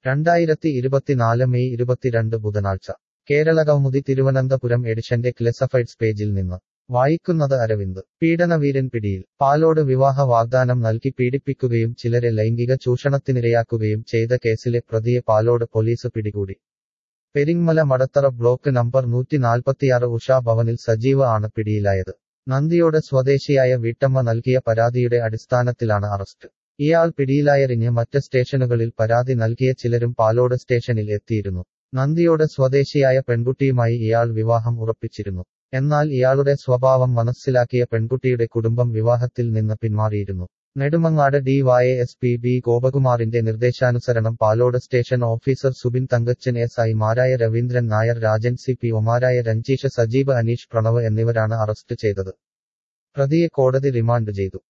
രണ്ടായിരത്തി ഇരുപത്തിനാല് മെയ് ഇരുപത്തിരണ്ട് ബുധനാഴ്ച കേരള കൗമുദി തിരുവനന്തപുരം എഡിഷന്റെ ക്ലെസഫൈഡ്സ് പേജിൽ നിന്ന് വായിക്കുന്നത് അരവിന്ദ് പീഡനവീരൻ പിടിയിൽ പാലോട് വിവാഹ വാഗ്ദാനം നൽകി പീഡിപ്പിക്കുകയും ചിലരെ ലൈംഗിക ചൂഷണത്തിനിരയാക്കുകയും ചെയ്ത കേസിലെ പ്രതിയെ പാലോട് പോലീസ് പിടികൂടി പെരിങ്ങമല മടത്തറ ബ്ലോക്ക് നമ്പർ നൂറ്റി നാൽപ്പത്തിയാറ് ഉഷാ ഭവനിൽ സജീവ ആണ് പിടിയിലായത് നന്ദിയോട് സ്വദേശിയായ വീട്ടമ്മ നൽകിയ പരാതിയുടെ അടിസ്ഥാനത്തിലാണ് അറസ്റ്റ് ഇയാൾ പിടിയിലായറിഞ്ഞ് മറ്റ് സ്റ്റേഷനുകളിൽ പരാതി നൽകിയ ചിലരും പാലോട് സ്റ്റേഷനിൽ എത്തിയിരുന്നു നന്ദിയോട് സ്വദേശിയായ പെൺകുട്ടിയുമായി ഇയാൾ വിവാഹം ഉറപ്പിച്ചിരുന്നു എന്നാൽ ഇയാളുടെ സ്വഭാവം മനസ്സിലാക്കിയ പെൺകുട്ടിയുടെ കുടുംബം വിവാഹത്തിൽ നിന്ന് പിന്മാറിയിരുന്നു Nedumangad D Y S P B ഗോപകുമാറിന്റെ നിർദ്ദേശാനുസരണം Palode station officer Subin Thankachan S I മാരായ രവീന്ദ്രൻ നായർ രാജൻ സി പി ഒമാരായ രഞ്ജീഷ് സജീബ് അനീഷ് പ്രണവ് എന്നിവരാണ് അറസ്റ്റ് ചെയ്തത് പ്രതിയെ കോടതി റിമാൻഡ് ചെയ്തു